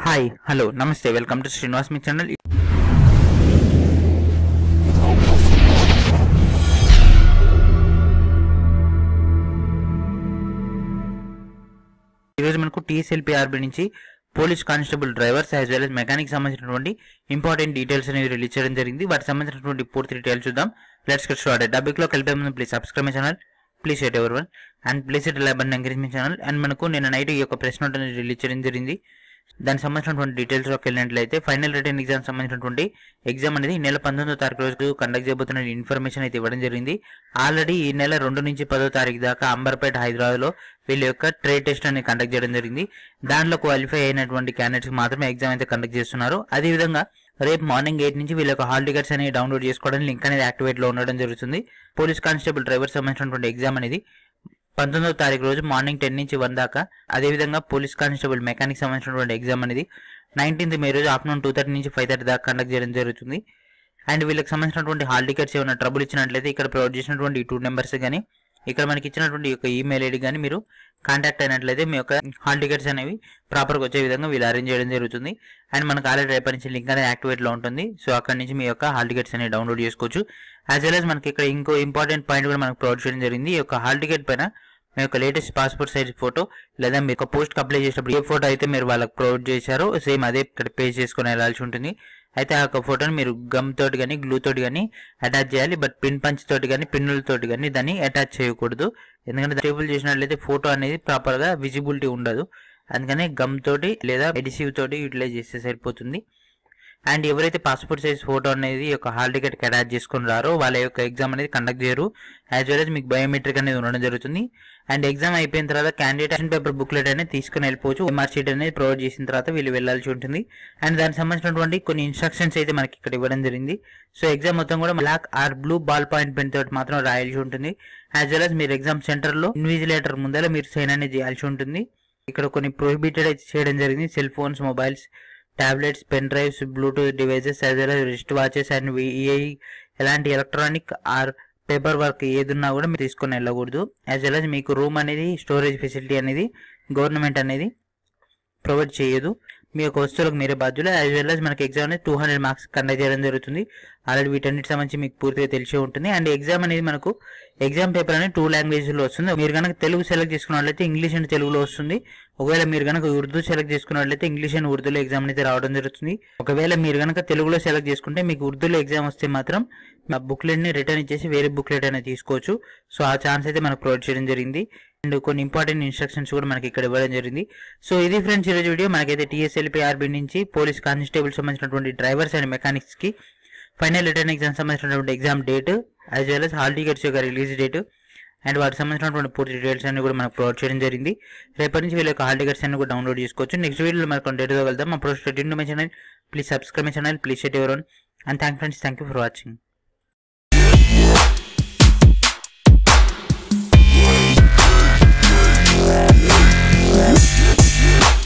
Hi hello నమస్తే welcome to Srinivas మీ channel ఈరోజు మనకు టీఎస్ఎల్పిఆర్బి నుంచి police constable drivers as well as mechanic సంబంధించినటువంటి ఇంపార్టెంట్ డీటెయిల్స్ అనేవి రిలీజ్ చేయడం జరిగింది వాటికి సంబంధించినటువంటి పూర్తి డీటెయిల్స్ చూద్దాం లెట్స్ గెట్ స్టార్టెడ్ టాపిక్ లో కలిపే ముందు please subscribe my channel please share everyone and please hit like and encourage my channel and మనకు నిన్న నైట్ ఈ యొక్క ప్రెస్ నోట్ అనేది రిలీజ్ చేయడం జరిగింది దానికి సంబంధించినటువంటి డీటెయిల్స్ లోకి వెళ్ళినట్లయితే ఫైనల్ రిటర్న్ ఎగ్జామ్ సంబంధించినటువంటి ఎగ్జామ్ అనేది ఈ నెల పంతొమ్మిదో తారీఖు రోజు కండక్ట్ చేయబోతున్న ఇన్ఫర్మేషన్ అయితే ఇవ్వడం జరిగింది ఆల్రెడీ ఈ నెల రెండు నుంచి పదో తారీఖు దాకా అంబర్పేట హైదరాబాద్ లో వీళ్ళ యొక్క ట్రేడ్ టెస్ట్ అనేది కండక్ట్ చేయడం జరిగింది దాంట్లో క్వాలిఫై అయినటువంటి క్యాండిడేట్స్ మాత్రమే ఎగ్జామ్ అయితే కండక్ట్ చేస్తున్నారు అదేవిధంగా రేపు మార్నింగ్ ఎయిట్ నుంచి వీళ్ళ యొక్క హాల్ టికెట్స్ అనేవి డౌన్లోడ్ చేసుకోవడానికి లింక్ అనేది యాక్టివేట్ లో ఉండడం జరుగుతుంది పోలీస్ కానిస్టేబుల్ డ్రైవర్ సంబంధించినటువంటి ఎగ్జామ్ అనేది పంతొమ్మిదవ తారీఖు రోజు మార్నింగ్ టెన్ నుంచి వన్ దాకా అదేవిధంగా పోలీస్ కానిస్టేబుల్ మెకానిక్ సంబంధించినటువంటి ఎగ్జామ్ అనేది నైన్టీన్త్ మే రోజు ఆఫ్టర్నూన్ టూ థర్టీ నుంచి ఫైవ్ థర్టీ దాకా కండక్ట్ చేయడం జరుగుతుంది అండ్ వీళ్ళకి సంబంధించినటువంటి హాల్ టికెట్స్ ఏమైనా ట్రబుల్ ఇచ్చినట్లయితే ఇక్కడ ప్రొవైడ్ చేసినటువంటి ఈ టూ నెంబర్స్ కానీ ఇక్కడ మనకి ఇచ్చినటువంటి ఈ యొక్క ఈమెయిల్ ఐడి కానీ మీరు కాంటాక్ట్ అయినట్లయితే మీ యొక్క హాల్ టికెట్స్ అనేవి ప్రాపర్గా వచ్చే విధంగా వీళ్ళు అరేంజ్ చేయడం జరుగుతుంది అండ్ మనకు ఆల్రెడీ రేపటి నుంచి లింక్ అనేది యాక్టివేట్లో ఉంటుంది సో అక్కడ నుంచి మీ యొక్క హాల్ టికెట్స్ అనేవి డౌన్లోడ్ చేసుకోవచ్చు యాజ్ వెల్ as మనకి ఇక్కడ ఇంకో ఇంపార్టెంట్ పాయింట్ కూడా మనకు ప్రొవైడ్ చేయడం జరిగింది ఈ యొక్క హాల్ టికెట్ పైన మీ యొక్క లేటెస్ట్ పాస్పోర్ట్ సైజ్ ఫోటో లేదా మీ యొక్క పోస్ట్ అప్లై చేసినప్పుడు ఏ ఫోటో అయితే మీరు వాళ్ళకి ప్రొవైడ్ చేశారో సేమ్ అదే ఇక్కడ పే చేసుకొని వెళ్ళాల్సి ఉంటుంది అయితే ఆ యొక్క ఫోటోని మీరు గమ్ తోటి కానీ గ్లూ తోటి కానీ అటాచ్ చేయాలి బట్ పిన్ పంచ్ తోటి కానీ పిన్నులతోటి కానీ దాన్ని అటాచ్ చేయకూడదు ఎందుకంటే టేబుల్ చేసినట్లయితే ఫోటో అనేది ప్రాపర్గా విజిబిలిటీ ఉండదు అందుకని గమ్ తోటి లేదా ఎడిసివ్ తోటి యూటిలైజ్ చేస్తే సరిపోతుంది అండ్ ఎవరైతే పాస్పోర్ట్ సైజ్ ఫోటో అనేది ఈ యొక్క హాల్ టికెట్ అటాచ్ చేసుకుని రారో వాళ్ళ యొక్క ఎగ్జామ్ అనేది కండక్ట్ చేయరు యాజ్ వెల్ as మీకు బయోమెట్రిక్ అనేది ఉండడం జరుగుతుంది అండ్ ఎగ్జామ్ అయిపోయిన తర్వాత క్యాండిడేట్ పేపర్ బుక్లెట్ అనేది తీసుకుని వెళ్ళిపోవచ్చు ఎంఆర్ షీట్ అనేది ప్రొవైడ్ చేసిన తర్వాత వీళ్ళు వెళ్ళాల్సి ఉంటుంది అండ్ దానికి సంబంధించినటువంటి కొన్ని ఇన్స్ట్రక్షన్స్ అయితే మనకి ఇక్కడ ఇవ్వడం జరిగింది సో ఎగ్జామ్ మొత్తం కూడా black or blue ball point pen తోటి మాత్రం రాయాల్సి ఉంటుంది యాజ్ వెల్ as మీరు ఎగ్జామ్ సెంటర్లో ఇన్విజిలేటర్ ముందర మీరు సైన్ అనేది చేయాల్సి ఉంటుంది ఇక్కడ కొన్ని ప్రొహిబిటెడ్ అయితే చేయడం జరిగింది cell phones mobiles tablets pen drives bluetooth devices as well wrist watches and విఐ ఎలాంటి ఎలక్ట్రానిక్ ఆర్ పేపర్ వర్క్ ఏది ఉన్నా కూడా మీరు తీసుకొని వెళ్ళకూడదు యాజ్ వెల్ as మీకు రూమ్ అనేది స్టోరేజ్ ఫెసిలిటీ అనేది గవర్నమెంట్ అనేది ప్రొవైడ్ చేయదు మీ యొక్క వస్తువులకు మీరే బాధ్యులు యాజ్ వెల్ as మనకి ఎగ్జామ్ అనేది టూ హండ్రెడ్ మార్క్స్ కండక్ట్ చేయడం జరుగుతుంది ఆల్రెడీ వీటన్నిటి సంబంధించి మీకు పూర్తిగా తెలిసే ఉంటుంది అండ్ ఎగ్జామ్ అనేది మనకు ఎగ్జామ్ పేపర్ అనేది టూ లాంగ్వేజ్లో వస్తుంది మీరు కనుక తెలుగు సెలెక్ట్ చేసుకున్నట్లయితే ఇంగ్లీష్ అండ్ తెలుగులో వస్తుంది ఒకవేళ మీరు కనుక ఉర్దూ సెలెక్ట్ చేసుకున్నట్లయితే ఇంగ్లీష్ అండ్ ఉర్దూలో ఎగ్జామ్ అయితే రావడం జరుగుతుంది ఒకవేళ మీరు కనుక తెలుగులో సెలెక్ట్ చేసుకుంటే మీకు ఉర్దూలో ఎగ్జామ్ వస్తే మాత్రం ఆ బుక్లెట్ ని రిటర్న్ ఇచ్చేసి వేరే బుక్లెట్ అనేది తీసుకోవచ్చు సో ఆ ఛాన్స్ అయితే మనకు ప్రొవైడ్ చేయడం జరిగింది అండ్ కొన్ని ఇంపార్టెంట్ ఇన్స్ట్రక్షన్స్ కూడా మనకి ఇక్కడ ఇవ్వడం జరిగింది సో ఇది ఫ్రెండ్స్ ఈరోజు వీడియో మనకైతే టీఎస్ఎల్పి ఆర్బీ నుంచి పోలీస్ కానిస్టేబుల్ సంబంధించినటువంటి డ్రైవర్స్ అండ్ మెకానిక్స్ కి ఫైనల్ రిటర్న్ ఎగ్జామ్ సంబంధించినటువంటి exam date as well as hall tickets యొక్క రిలీజ్ డేట్ అండ్ వాటికి సంబంధించినటువంటి పూర్తి డీటెయిల్స్ అన్ని కూడా మనకు ప్రొవైడ్ చేయడం జరిగింది రేపటి నుంచి వీళ్ళ యొక్క హాల్ టికెట్స్ అన్ని కూడా డౌన్లోడ్ చేసుకోవచ్చు నెక్స్ట్ వీడియోలో మనకు డేట్తో వెళ్దాం అప్పుడు స్టెట్ my channel please subscribe my channel please share ever and thank friends thank you for watching Yeah.